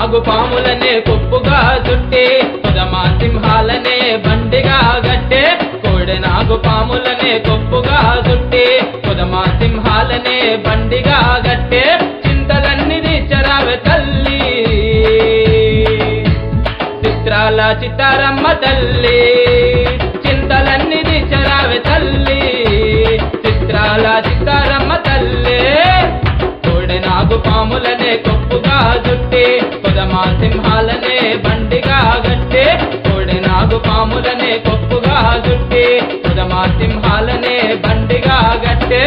నాగు పాములనే కొప్పుగా చుట్టి కొదమా సింహాలనే బండిగా గట్టే కోడె నాగు పాములనే కొప్పుగా చుట్టి కొదమా సింహాలనే బండిగా గట్టే చింతలన్నీ తీర్చరావే తల్లి చిత్రాల చిత్తారమ్మ తల్లి చింతలన్నీ తీర్చరావే తల్లి చిత్రాల చిత్తారమ్మ తల్లి కోడె నాగు పాములనే కొప్పుగా జుట్టి కొదమా సింహాలనే బండిగా గట్టే కోడె నాగు పాములనే కొప్పుగా జుట్టి కొదమా సింహాలనే బండిగా గట్టే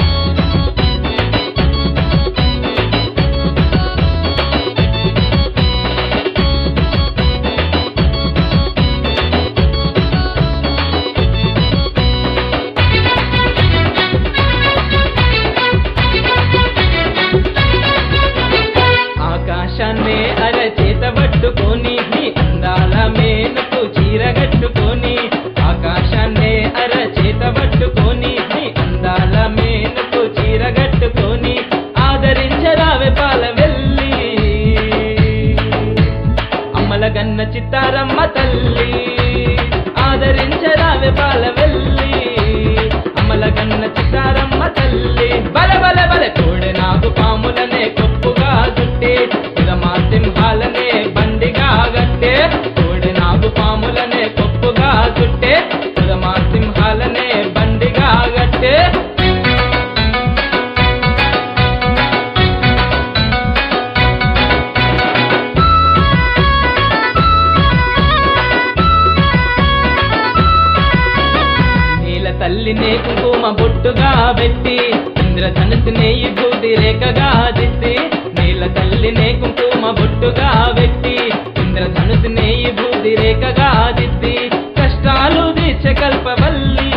ఆకాశాన్నే అరచేత పట్టుకొని నీ అందాల మేనకు చీరగట్టుకొని ఆకాశాన్నే అరచేత పట్టుకొని నీ అందాల మేనకు చీరగట్టుకొని ఆదరించరావే పాల వెళ్ళి అమ్మల గన్న చిత్తారమ్మ తల్లి ఆదరించరావే పాల వెళ్ళి అమ్మల గన్న చిత్తారమ్మ తల్లి బల బల బల కోడె నాగు పాములనే కొప్పుగా చుట్టి కులమా సింహాలనే బండిగా గట్టే కోడె నాగు పాములనే కొప్పుగా చుట్టే కులమా సింహాలనే బండిగా గట్టే నీల తల్లినే కుంకుమ బొట్టుగా పెట్టి ఇంద్రధనుసునే ఈ బూది రేఖగా దిద్ది నీల తల్లినే కుంకుమ బొట్టుగా పెట్టి ఇంద్రధనుసునే ఈ బూది రేఖగా దిద్ది కష్టాలు తీర్చే కల్పవల్లి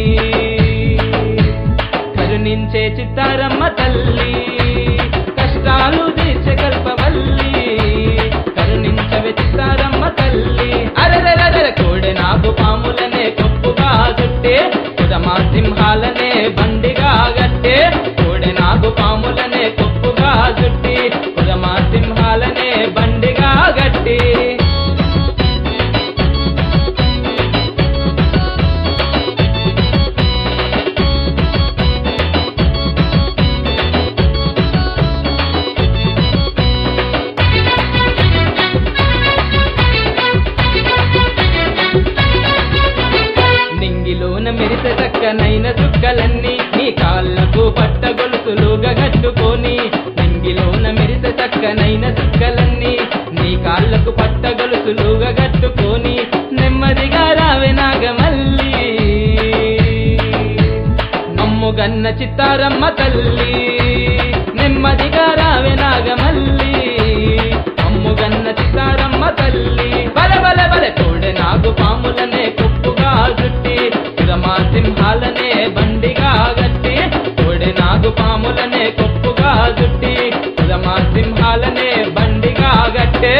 కరుణించే చిత్తారమ్మ తల్లి కష్టాలు తీర్చే కల్పవల్లి కరుణించవే చిత్తారమ్మ తల్లి అరదరదర కోడె నాగు పాములనే కొప్పుగా చుట్టే కుదమా సింహాలనే బండిగా గట్టే కోడె నాగు పాములనే కొప్పుగా చుట్టి కుదమా సింహాలనే బండిగా గట్టి నింగిలోన మెరిసే చక్కనైన చుక్కలన్నీ నీ కాళ్ళకు పట్ట గొలుసులుగా కట్టుకొని నింగిలోన మెరిసే చక్కనైన చుక్కలన్నీ నీ కాళ్ళకు పట్ట గొలుసులుగా కట్టుకొని నెమ్మదిగా రావే నాగమల్లి నమ్ముగన్న చిత్తారమ్మ తల్లి నెమ్మదిగా రావే నాగమల్లి అమ్ముగన్న చిత్తారమ్మ తల్లి బల బల బల కోడె నాగు పాములనే కొప్పుగా చుట్టి కురమా సింహాలనే బండిగా గట్టి కోడె నాగు పాములనే కొప్పుగా చుట్టి కురమా సింహాలనే బండిగా గట్టే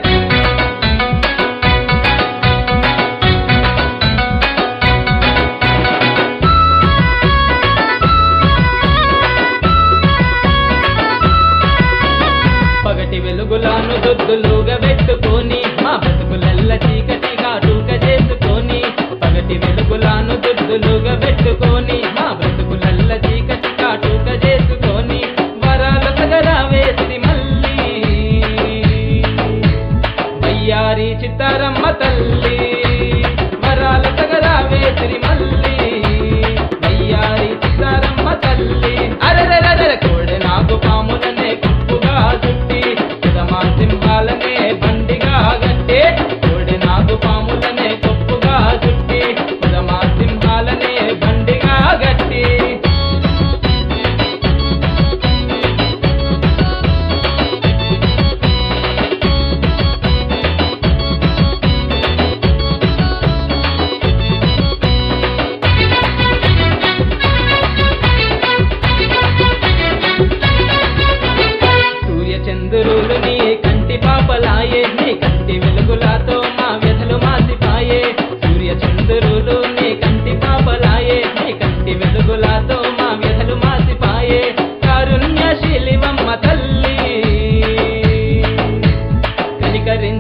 పగటి వెలుగులాను దొద్దులుగా పెట్టుకొని మా బతుకులల్ల చీకటిగా టూక చేసుకొని పగటి వెలుగులాను దొద్దులుగా పెట్టుకొని మా బతుకులల్ల చీకటిగా టూక చేసుకొని వరాల సగర వేసి మళ్ళీ అయ్యారి చిత్తారమ్మ తల్లి వరాల సగర వేసిరి మళ్ళీ అయ్యారి చిత్తారమ్మ తల్లి అరదరదర కోడె నాగు పాములనే కొప్పుగా చుట్టి కుదమా సింహాలనే బండిగా గట్టే కోడె నాగు పాములనే కొప్పుగా చుట్టి కుదమా సింహాలనే బండిగా గట్టి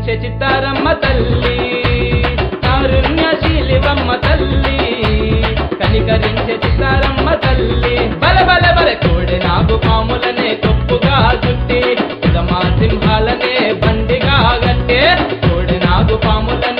కనికరించే చిత్తారమ్మ తల్లి కారుణ్యశీలివమ్మ తల్లి కనికరించే చిత్తారమ్మ తల్లి బల బల బల కోడి నాగు పాములనే కొప్పుగా చుట్టి మా సింహాలనే బండిగా గట్టే కోడి నాగు పాములనే